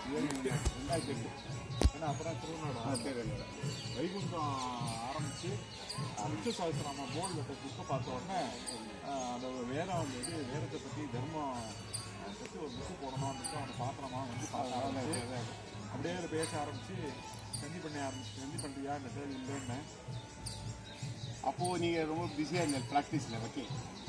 ஏழு ரெண்டாயிரத்தி எட்டு ஏன்னா அப்புறம் திருவண்ணாடு வைகுண்டம் ஆரம்பிச்சு விஷ்ணு சகசிராம போர்டில் புக்கை பார்த்த உடனே ஆஹ், அந்த ஒரு வேதம் வந்து இது வேதத்தை பற்றி தர்மம் பற்றி ஒரு புக்கு போடணும்னு அவனை பாத்திரமா வந்து பார்க்க ஆரம்பிச்சு அப்படியே அதை பேச ஆரம்பிச்சு செஞ்சு பண்ண ஆரம்பிச்சு செஞ்சு பண்ணுறியா இந்த இல்லைன்னு அப்போ நீங்க ரொம்ப பிஸியா இருந்த பிராக்டிஸ்ல ஓகே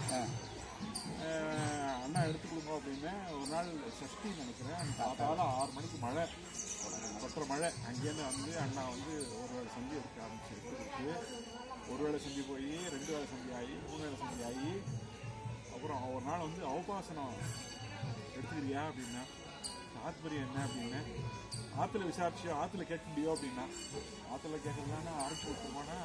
ஆஹ் அண்ணா எடுத்து கொடுங்க அப்படின்னு ஒரு நாள் சஷ்டி நினைக்கிறேன் அந்த காத்தால ஆறு மணிக்கு மழை கொட்டுற மழை அங்கேருந்து வந்து அண்ணா வந்து ஒரு வேளை சந்தி எடுக்க ஆரம்பிச்சு எடுத்துக்கிட்டு ஒரு வேளை சந்தி போய் ரெண்டு வேளை சந்தி ஆகி மூணு வேளை சந்தி ஆகி அப்புறம் ஒரு நாள் வந்து அவபாசனம் எடுத்துக்கிறியா அப்படின்னா தாத்பரியம் என்ன அப்படின்னு ஆற்றுல விசாரிச்சு ஆற்றுல கேட்க முடியும் அப்படின்னா ஆற்றுல கேட்கறதுனா அரைச்சி கொடுத்துருவோன்னா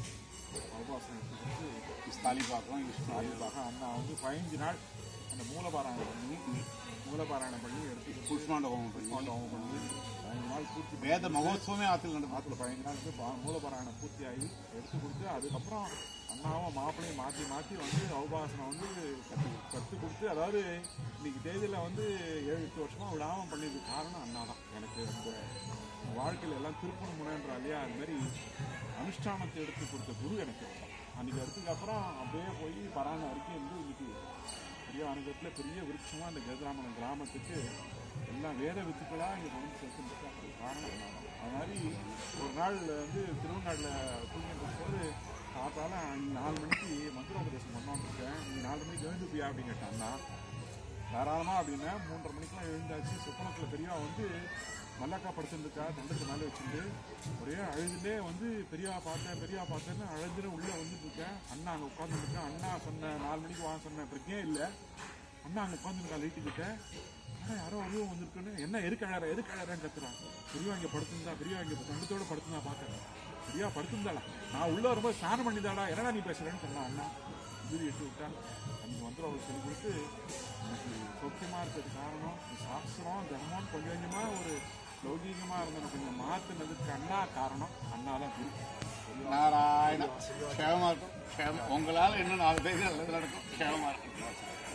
அவபாசனம் எடுத்துக்கிட்டு ஸ்தாலி பார்க்கணும் இஷ்டம் அதுக்காக அண்ணா வந்து பதினஞ்சு நாள் அந்த மூலபாராயணம் பண்ணி மூலபாராயணம் பண்ணி எடுத்து புஷ்மாண்ட ஹோமம் பண்ணி புஷ்பாண்டவம் பண்ணி பதினஞ்சு நாள் பூர்த்தி பண்ணி வேத மகோத்சவமே ஆத்துல நடக்கும் ஆற்றுல பதினஞ்சு நாள் வந்து பா- மூலபாராயணம் பூர்த்தி ஆகி எடுத்து கொடுத்து அதுக்கப்புறம் அண்ணாவும் மாப்பிளையும் மாற்றி மாற்றி வந்து அவபாசனம் வந்து கற்று கற்றுக் கொடுத்து அதாவது இன்னைக்கு தேதியில் வந்து ஏழு எட்டு வருஷமா விடாமல் பண்ணது காரணம் அண்ணா தான் எனக்கு அந்த வாழ்க்கையில் எல்லாம் திருப்பணம் முனைன்றா இல்லையா அது மாதிரி அனுஷ்டானத்தை எடுத்து கொடுத்த குரு எனக்கு அவர் தான். அன்னைக்கு எடுத்ததுக்கு அப்புறம் அப்படியே போய் பராணம் வரைக்கும் வந்து இன்னைக்கு பெரிய அனுபவத்தில் பெரிய விருட்சமாக இந்த கதிராமணம் கிராமத்துக்கு எல்லாம் வேத வித்துக்களாக இங்கே கொண்டு சேர்த்துருக்கு அது காரணம் அண்ணா தான். அது மாதிரி ஒரு நாள் வந்து திருவண்ணாடில் தூங்கிட்டு போது காத்தால நாலு மணிக்கு மந்திரோபதேசம் பண்ணோன்னு இருக்கேன் நீ நாலு மணிக்கு எழுந்துப்பியா அப்படின்னு கேட்டான்னா தாராளமாக அப்படின்னா மூன்றரை மணிக்கெல்லாம் எழுந்தாச்சு சுப்பனத்தில் பெரியவா வந்து மல்லாக்கா படுத்துருந்துக்கா தண்டத்தை மேலே வச்சுட்டு ஒரே அழுதுலே வந்து பெரியவா பார்த்தேன் பெரியவா பார்த்தேன்னு அழுதுன்னு உள்ளே வந்துட்டு இருக்கேன் அண்ணா அங்கே உட்காந்துருக்கேன் அண்ணா சொன்ன நாலு மணிக்கு வாங்க சொன்ன பிரச்சனையே இல்லை அண்ணா அங்கே உட்காந்துருக்கா லைட்டுக்கிட்ட ஆனால் யாரோ உருவம் வந்திருக்குன்னு என்ன எதுக்கு அழற எதுக்கு அழறேன்னு கத்துறான் பெரியவா இங்கே படுத்திருந்தா பெரியவா இங்கே தண்டத்தோட படுத்துனா பார்க்கறேன் பெரியவா படுத்திருந்தாளா நான் உள்ள வரும்போது ஸ்நானம் பண்ணிதாடா என்னடா நீ பேசுறேன்னு சொன்னா அண்ணா வீடு எட்டு விட்டான் அன்னைக்கு வந்து அவர் சொல்லி கொடுத்து எனக்கு சௌக்கியமா இருக்கிறது காரணம் இந்த சாஸ்திரம் தர்மம் கொஞ்சம் கொஞ்சமா ஒரு லௌகீகமா இருந்தது கொஞ்சம் மாத்துனதுக்கு அண்ணா காரணம் அண்ணா தான் குரு நாராயண க்ஷேமமா இருக்கும் க்ஷேமம் உங்களால இன்னும் நாலு பேருக்கு நல்லது நடக்கும் க்ஷேமமா இருக்கும்